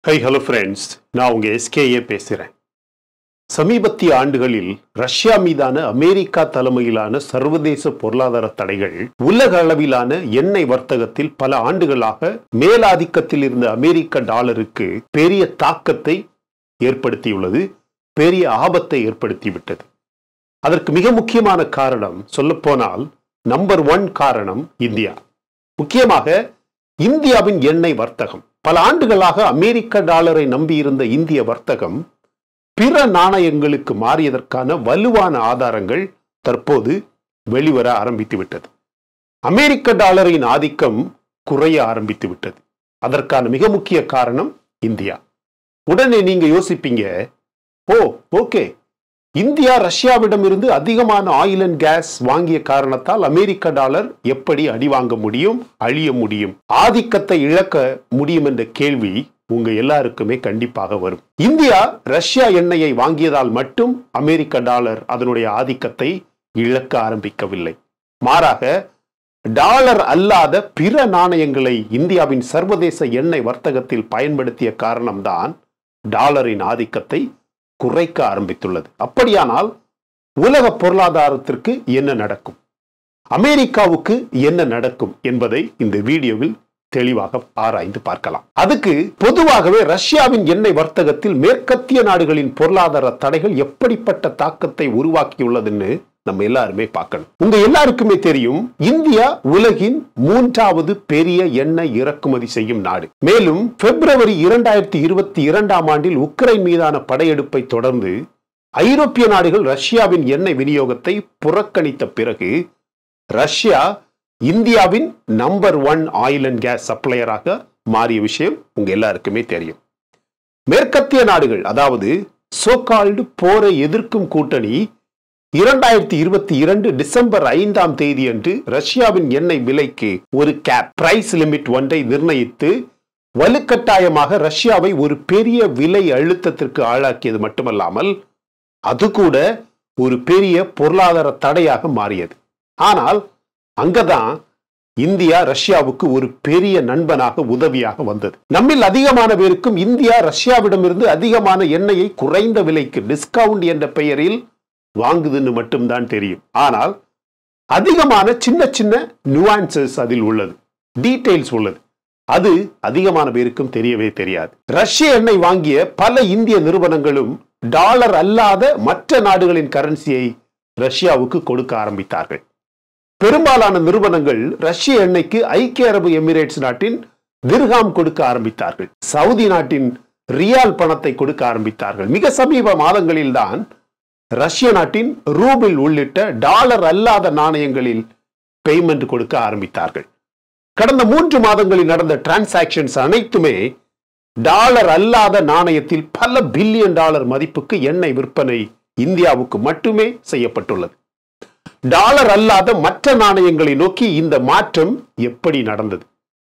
High hello friends நான் உங்க SKA பேசுகிறேன் சமீபத்திய ஆண்டுகளில் ரஷ்யா மீதான அமெரிக்கா தலைமையிலான சர்வதேச பொருளாதார தடைகள் உலக அளவிலான எண்ணெய் வர்த்தகத்தில் பல ஆண்டுகளாக மேலாதிக்கத்தில் இருந்த அமெரிக்க டாலருக்கு பெரிய தாக்கத்தை ஏற்படுத்தியுள்ளது பெரிய ஆபத்தை ஏற்படுத்திவிட்டது அதற்கு மிக முக்கியமான காரணம் சொல்லப்போனால் நம்பர் ஒன் காரணம் இந்தியா முக்கியமாக இந்தியாவின் எண்ணெய் வர்த்தகம் பல ஆண்டுகளாக அமெரிக்க டாலரை நம்பியிருந்த இந்திய வர்த்தகம் பிற நாணயங்களுக்கு மாறியதற்கான வலுவான ஆதாரங்கள் தற்போது வெளிவர ஆரம்பித்து விட்டது அமெரிக்க டாலரின் ஆதிக்கம் குறைய ஆரம்பித்து விட்டது அதற்கான மிக முக்கிய காரணம் இந்தியா உடனே நீங்க யோசிப்பீங்க ஓ ஓகே இந்தியா ரஷ்யாவிடமிருந்து அதிகமான ஆயில் அண்ட் கேஸ் வாங்கிய காரணத்தால் அமெரிக்க டாலர் எப்படி அடி வாங்க முடியும் அழிய முடியும் ஆதிக்கத்தை இழக்க முடியும் என்ற கேள்வி உங்க எல்லாருக்குமே கண்டிப்பாக வரும் இந்தியா ரஷ்யா எண்ணெயை வாங்கியதால் மட்டும் அமெரிக்க டாலர் அதனுடைய ஆதிக்கத்தை இழக்க ஆரம்பிக்கவில்லை மாறாக டாலர் அல்லாத பிற நாணயங்களை இந்தியாவின் சர்வதேச எண்ணெய் வர்த்தகத்தில் பயன்படுத்திய காரணம்தான் டாலரின் ஆதிக்கத்தை குறைக்க ஆரம்பித்துள்ளது அப்படியானால் உலக பொருளாதாரத்திற்கு என்ன நடக்கும் அமெரிக்காவுக்கு என்ன நடக்கும் என்பதை இந்த வீடியோவில் தெளிவாக ஆராய்ந்து பார்க்கலாம் அதுக்கு பொதுவாகவே ரஷ்யாவின் எண்ணெய் வர்த்தகத்தில் மேற்கத்திய நாடுகளின் பொருளாதார தடைகள் எப்படிப்பட்ட தாக்கத்தை உருவாக்கியுள்ளதுன்னு நம்ம எல்லாருமே பார்க்கணும் உங்க எல்லாருக்குமே தெரியும் இந்தியா உலகின் மூன்றாவது பெரிய எண்ணெய் இறக்குமதி செய்யும் நாடு மேலும் பிப்ரவரி இரண்டாயிரத்தி இருபத்தி இரண்டாம் ஆண்டில் உக்ரைன் மீதான படையெடுப்பை தொடர்ந்து ஐரோப்பிய நாடுகள் ரஷ்யாவின் எண்ணெய் விநியோகத்தை புறக்கணித்த பிறகு ரஷ்யா இந்தியாவின் number one oil and gas சப்ளையராக மாறிய விஷயம் உங்க எல்லாருக்குமே தெரியும் மேற்கத்திய நாடுகள் அதாவது சோகால்டு போரை எதிர்க்கும் கூட்டணி இரண்டாயிரத்தி இருபத்தி இரண்டு டிசம்பர் ஐந்தாம் தேதி அன்று ரஷ்யாவின் எண்ணெய் விலைக்கு ஒரு கேப் பிரைஸ் லிமிட் ஒன்றை நிர்ணயித்து வலுக்கட்டாயமாக ரஷ்யாவை ஒரு பெரிய விலை அழுத்தத்திற்கு ஆளாக்கியது மட்டுமல்லாமல் அது கூட ஒரு பெரிய பொருளாதார தடையாக மாறியது ஆனால் அங்கதான் இந்தியா ரஷ்யாவுக்கு ஒரு பெரிய நண்பனாக உதவியாக வந்தது நம்மில் அதிகமான பேருக்கும் இந்தியா ரஷ்யாவிடமிருந்து அதிகமான எண்ணெயை குறைந்த விலைக்கு டிஸ்கவுண்ட் என்ற பெயரில் வாங்குதுன்னு மட்டும்தான் தெரியும் ஆனால் அதிகமான சின்ன சின்ன நுவான்சஸ் அதில் உள்ளது டீடைல்ஸ் உள்ளது அது அதிகமான பேருக்கும் தெரியவே தெரியாது ரஷ்ய எண்ணெய் வாங்கிய பல இந்திய நிறுவனங்களும் டாலர் அல்லாத மற்ற நாடுகளின் கரன்சியை ரஷ்யாவுக்கு கொடுக்க ஆரம்பித்தார்கள் பெரும்பாலான நிறுவனங்கள் ரஷ்ய எண்ணெய்க்கு ஐக்கிய அரபு எமிரேட்ஸ் நாட்டின் திர்ஹாம் கொடுக்க ஆரம்பித்தார்கள் சவுதி நாட்டின் ரியால் பணத்தை கொடுக்க ஆரம்பித்தார்கள் மிக சமீப மாதங்களில் தான் ரஷ்ய நாட்டின் ரூபில் உள்ளிட்ட டாலர் அல்லாத நாணயங்களில் பேமெண்ட் கொடுக்க ஆரம்பித்தார்கள் கடந்த மூன்று மாதங்களில் நடந்த டிரான்சாக்ஷன்ஸ் அனைத்துமே டாலர் அல்லாத நாணயத்தில் பல பில்லியன் டாலர் மதிப்புக்கு எண்ணெய் விற்பனை இந்தியாவுக்கு மட்டுமே செய்யப்பட்டுள்ளது டாலர் அல்லாத மற்ற நாணயங்களை நோக்கி இந்த மாற்றம் எப்படி நடந்தது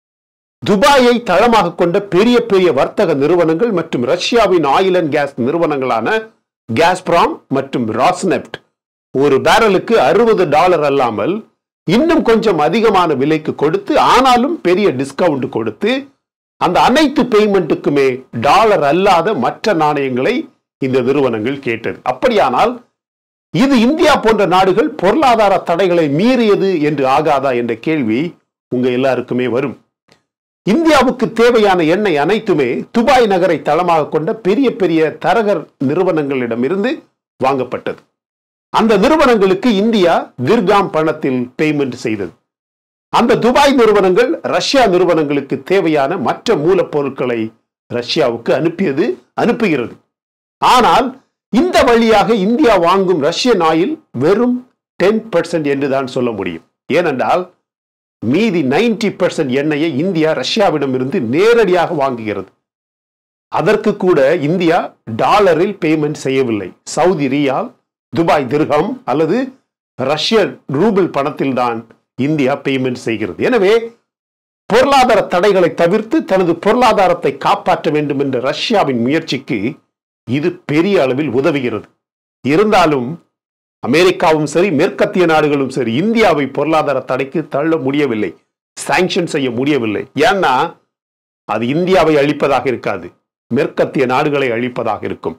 துபாயை தளமாக கொண்ட பெரிய பெரிய வர்த்தக நிறுவனங்கள் மற்றும் ரஷ்யாவின் ஆயில் அண்ட் கேஸ் நிறுவனங்களான கேஸ்பிராம் மற்றும் ராஸ்நெப்ட் ஒரு பேரலுக்கு அறுபது டாலர் அல்லாமல் இன்னும் கொஞ்சம் அதிகமான விலைக்கு கொடுத்து ஆனாலும் பெரிய டிஸ்கவுண்ட் கொடுத்து அந்த அனைத்து பேமெண்ட்டுக்குமே டாலர் அல்லாத மற்ற நாணயங்களை இந்த நிறுவனங்கள் கேட்டது அப்படியானால் இது இந்தியா போன்ற நாடுகள் பொருளாதார தடைகளை மீறியது என்று ஆகாதா என்ற கேள்வி உங்க எல்லாருக்குமே வரும் இந்தியாவுக்கு தேவையான எண்ணெய் அனைத்துமே துபாய் நகரை தளமாக கொண்ட பெரிய பெரிய தரகர் நிறுவனங்களிடமிருந்து வாங்கப்பட்டது அந்த நிறுவனங்களுக்கு இந்தியா திர்காம் பணத்தில் பேமெண்ட் செய்தது அந்த துபாய் நிறுவனங்கள் ரஷ்யா நிறுவனங்களுக்கு தேவையான மற்ற மூலப்பொருட்களை ரஷ்யாவுக்கு அனுப்பியது அனுப்புகிறது ஆனால் இந்த வழியாக இந்தியா வாங்கும் ரஷ்யன் ஆயில் வெறும் டென் பர்சன்ட் என்றுதான் சொல்ல முடியும் ஏனென்றால் மீதி நைன்டி பர்சன்ட் எண்ணெயை இந்தியா ரஷ்யாவிடம் இருந்து நேரடியாக வாங்குகிறது அதற்கு கூட இந்தியா டாலரில் பேமெண்ட் செய்யவில்லை சவுதி ரியால் துபாய் திர்கம் அல்லது ரஷ்ய ரூபிள் பணத்தில் தான் இந்தியா பேமெண்ட் செய்கிறது எனவே பொருளாதார தடைகளை தவிர்த்து தனது பொருளாதாரத்தை காப்பாற்ற வேண்டும் என்ற ரஷ்யாவின் முயற்சிக்கு இது பெரிய அளவில் உதவுகிறது இருந்தாலும் அமெரிக்காவும் சரி மேற்கத்திய நாடுகளும் சரி இந்தியாவை பொருளாதார தடைக்கு தள்ள முடியவில்லை சாங்ஷன் செய்ய முடியவில்லை ஏன்னா அது இந்தியாவை அழிப்பதாக இருக்காது மேற்கத்திய நாடுகளை அழிப்பதாக இருக்கும்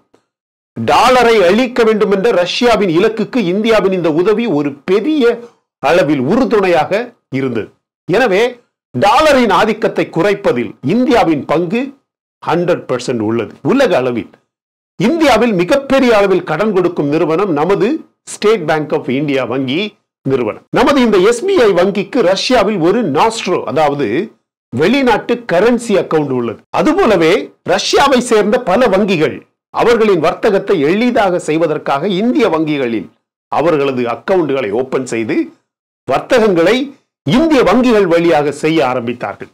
டாலரை அழிக்க வேண்டும் என்ற ரஷ்யாவின் இலக்குக்கு இந்தியாவின் இந்த உதவி ஒரு பெரிய அளவில் உறுதுணையாக இருந்தது எனவே டாலரின் ஆதிக்கத்தை குறைப்பதில் இந்தியாவின் பங்கு ஹண்ட்ரட் பர்சன்ட் உள்ளது உலக அளவில் இந்தியாவில் மிகப்பெரிய அளவில் கடன் கொடுக்கும் நிறுவனம் நமது ஸ்டேட் பேங்க் ஆஃப் இந்தியா வங்கி நிறுவனம் நமது இந்த எஸ்பிஐ வங்கிக்கு ரஷ்யாவில் ஒரு நாஸ்ட்ரோ அதாவது வெளிநாட்டு கரன்சி அக்கவுண்ட் உள்ளது அதுபோலவே ரஷ்யாவை சேர்ந்த பல வங்கிகள் அவர்களின் வர்த்தகத்தை எளிதாக செய்வதற்காக இந்திய வங்கிகளில் அவர்களது அக்கவுண்டுகளை ஓபன் செய்து வர்த்தகங்களை இந்திய வங்கிகள் வழியாக செய்ய ஆரம்பித்தார்கள்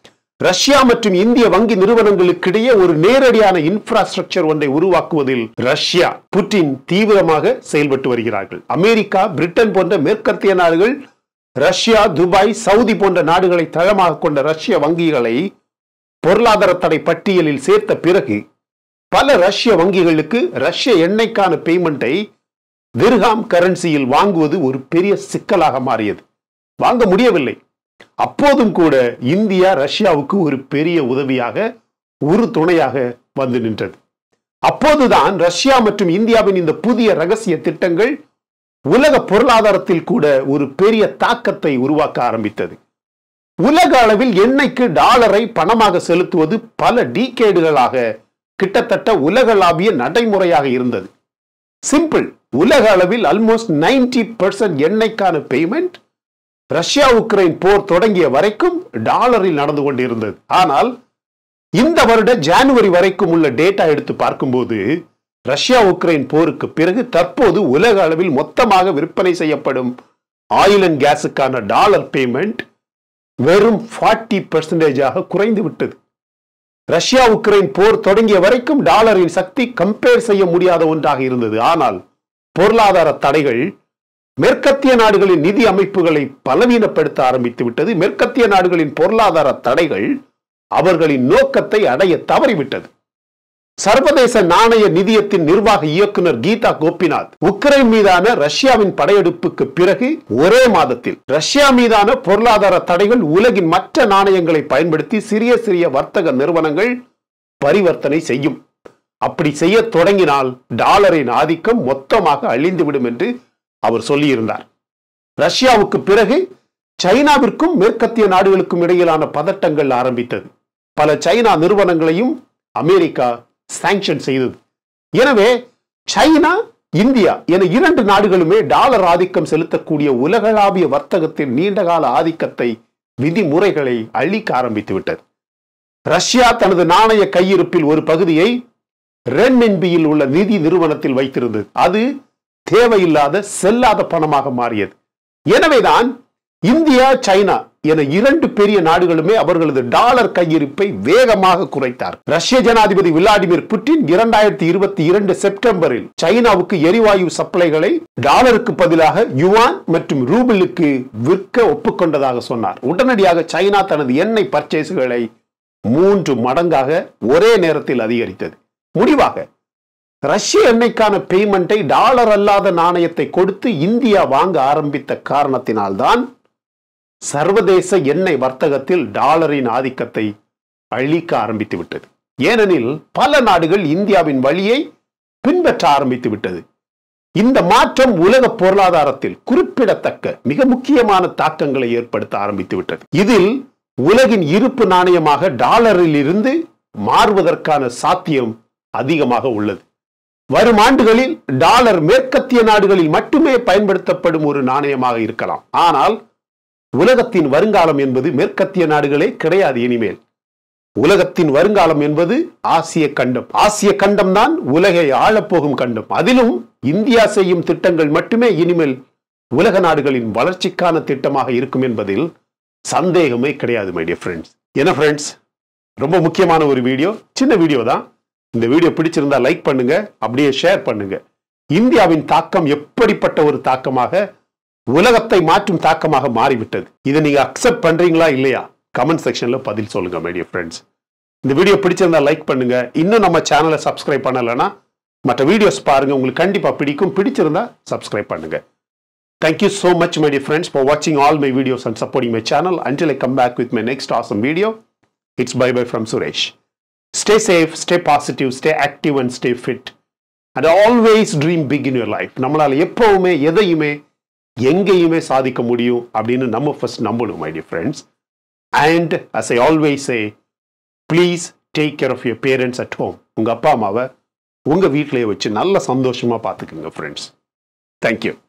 ரஷ்யா மற்றும் இந்திய வங்கி நிறுவனங்களுக்கிடையே ஒரு நேரடியான இன்ஃப்ராஸ்ட்ரக்சர் ஒன்றை உருவாக்குவதில் ரஷ்யா புட்டின் தீவிரமாக செயல்பட்டு வருகிறார்கள் அமெரிக்கா பிரிட்டன் போன்ற மேற்கத்திய நாடுகள் ரஷ்யா துபாய் சவுதி போன்ற நாடுகளை தளமாக கொண்ட ரஷ்ய வங்கிகளை பொருளாதார தடை பட்டியலில் சேர்த்த பிறகு பல ரஷ்ய வங்கிகளுக்கு ரஷ்ய எண்ணெய்க்கான பேமெண்ட்டை திர்ஹாம் கரன்சியில் வாங்குவது ஒரு பெரிய சிக்கலாக மாறியது வாங்க முடியவில்லை அப்போதும் கூட இந்தியா ரஷ்யாவுக்கு ஒரு பெரிய உதவியாக ஒரு துணையாக வந்து நின்றது அப்போதுதான் ரஷ்யா மற்றும் இந்தியாவின் இந்த புதிய ரகசிய திட்டங்கள் உலக பொருளாதாரத்தில் கூட ஒரு பெரிய தாக்கத்தை உருவாக்க ஆரம்பித்தது உலக அளவில் எண்ணெய்க்கு டாலரை பணமாக செலுத்துவது பல டீகேடுகளாக கிட்டத்தட்ட உலகளாவிய நடைமுறையாக இருந்தது சிம்பிள் உலக அளவில் ஆல்மோஸ்ட் நைன்டி பர்சன்ட் எண்ணெய்க்கான பேமெண்ட் ரஷ்யா உக்ரைன் போர் தொடங்கிய வரைக்கும் டாலரில் நடந்து கொண்டிருந்தது ஆனால் இந்த வருட ஜனவரி வரைக்கும் உள்ள டேட்டா எடுத்து பார்க்கும்போது ரஷ்யா உக்ரைன் போருக்கு பிறகு தற்போது உலக அளவில் மொத்தமாக விற்பனை செய்யப்படும் ஆயில் அண்ட் கேஸுக்கான டாலர் பேமெண்ட் வெறும் ஃபார்ட்டி பெர்சன்டேஜாக குறைந்து விட்டது ரஷ்யா உக்ரைன் போர் தொடங்கிய வரைக்கும் டாலரின் சக்தி கம்பேர் செய்ய முடியாத ஒன்றாக இருந்தது ஆனால் பொருளாதார தடைகள் மேற்கத்திய நாடுகளின் நிதி அமைப்புகளை பலவீனப்படுத்த ஆரம்பித்து விட்டது மேற்கத்திய நாடுகளின் பொருளாதார தடைகள் அவர்களின் நோக்கத்தை அடைய தவறிவிட்டது சர்வதேச நாணய நிதியத்தின் நிர்வாக இயக்குனர் கீதா கோபிநாத் உக்ரைன் மீதான ரஷ்யாவின் படையெடுப்புக்கு பிறகு ஒரே மாதத்தில் ரஷ்யா மீதான பொருளாதார தடைகள் உலகின் மற்ற நாணயங்களை பயன்படுத்தி சிறிய சிறிய வர்த்தக நிறுவனங்கள் பரிவர்த்தனை செய்யும் அப்படி செய்ய தொடங்கினால் டாலரின் ஆதிக்கம் மொத்தமாக அழிந்துவிடும் என்று அவர் சொல்லியிருந்தார் ரஷ்யாவுக்கு பிறகு சைனாவிற்கும் மேற்கத்திய நாடுகளுக்கும் இடையிலான பதட்டங்கள் ஆரம்பித்தது பல சைனா நிறுவனங்களையும் அமெரிக்கா சாங்ஷன் செய்தது எனவே சைனா இந்தியா என இரண்டு நாடுகளுமே டாலர் ஆதிக்கம் செலுத்தக்கூடிய உலகளாவிய வர்த்தகத்தின் நீண்டகால ஆதிக்கத்தை விதிமுறைகளை அழிக்க ஆரம்பித்து விட்டது ரஷ்யா தனது நாணய கையிருப்பில் ஒரு பகுதியை ரென்மின்பியில் உள்ள நிதி நிறுவனத்தில் வைத்திருந்தது அது தேவையில்லாத செல்லாத பணமாக மாறியது எனவேதான் இந்தியா சைனா என இரண்டு பெரிய நாடுகளுமே அவர்களது டாலர் கையிருப்பை வேகமாக குறைத்தார் ரஷ்ய ஜனாதிபதி விளாடிமிர் புட்டின் இரண்டாயிரத்தி இருபத்தி இரண்டு செப்டம்பரில் சைனாவுக்கு எரிவாயு சப்ளைகளை டாலருக்கு பதிலாக யுவான் மற்றும் ரூபிளுக்கு விற்க ஒப்புக்கொண்டதாக சொன்னார் உடனடியாக சைனா தனது எண்ணெய் பர்ச்சேஸ்களை மூன்று மடங்காக ஒரே நேரத்தில் அதிகரித்தது முடிவாக ரஷ்ய எண்ணெய்க்கான பேமெண்ட்டை டாலர் அல்லாத நாணயத்தை கொடுத்து இந்தியா வாங்க ஆரம்பித்த காரணத்தினால்தான் சர்வதேச எண்ணெய் வர்த்தகத்தில் டாலரின் ஆதிக்கத்தை அழிக்க ஆரம்பித்து விட்டது ஏனெனில் பல நாடுகள் இந்தியாவின் வழியை பின்பற்ற ஆரம்பித்து விட்டது இந்த மாற்றம் உலக பொருளாதாரத்தில் குறிப்பிடத்தக்க மிக முக்கியமான தாக்கங்களை ஏற்படுத்த ஆரம்பித்து விட்டது இதில் உலகின் இருப்பு நாணயமாக டாலரில் இருந்து மாறுவதற்கான சாத்தியம் அதிகமாக உள்ளது வரும் ஆண்டுகளில் டாலர் மேற்கத்திய நாடுகளில் மட்டுமே பயன்படுத்தப்படும் ஒரு நாணயமாக இருக்கலாம் ஆனால் உலகத்தின் வருங்காலம் என்பது மேற்கத்திய நாடுகளே கிடையாது இனிமேல் உலகத்தின் வருங்காலம் என்பது ஆசிய கண்டம் ஆசிய கண்டம் தான் உலகை ஆளப்போகும் கண்டம் அதிலும் இந்தியா செய்யும் திட்டங்கள் மட்டுமே இனிமேல் உலக நாடுகளின் வளர்ச்சிக்கான திட்டமாக இருக்கும் என்பதில் சந்தேகமே கிடையாது மை டியர் ஃப்ரெண்ட்ஸ் என்ன ஃப்ரெண்ட்ஸ் ரொம்ப முக்கியமான ஒரு வீடியோ சின்ன வீடியோ தான் இந்த வீடியோ பிடிச்சிருந்தா லைக் பண்ணுங்க அப்படியே ஷேர் பண்ணுங்க இந்தியாவின் தாக்கம் எப்படிப்பட்ட ஒரு தாக்கமாக உலகத்தை மாற்றும் தாக்கமாக மாறிவிட்டது இதை நீங்க அக்செப்ட் பண்றீங்களா இல்லையா கமெண்ட் செக்ஷன்ல பதில் சொல்லுங்க மை டியர் ஃப்ரெண்ட்ஸ் இந்த வீடியோ பிடிச்சிருந்தா லைக் பண்ணுங்க இன்னும் நம்ம சேனலை சப்ஸ்கிரைப் பண்ணலைன்னா மற்ற வீடியோஸ் பாருங்க உங்களுக்கு கண்டிப்பா பிடிக்கும் பிடிச்சிருந்தா சப்ஸ்கிரைப் பண்ணுங்க Thank you so much, my dear friends, for watching all my videos and supporting my channel. Until I come back with my next awesome video, it's bye bye from Suresh. Stay safe stay positive stay active and stay fit and always dream big in your life நம்மளால் எப்பவுமே எதையுமே எங்கேயுமே சாதிக்க முடியும் அப்படின்னு நம்ம first நம்பணும் my dear friends and as I always say please take care of your parents at home உங்கள் அப்பா அம்மாவை உங்கள் வீட்டிலேயே வச்சு நல்ல சந்தோஷமாக பார்த்துக்குங்க ஃப்ரெண்ட்ஸ் தேங்க்யூ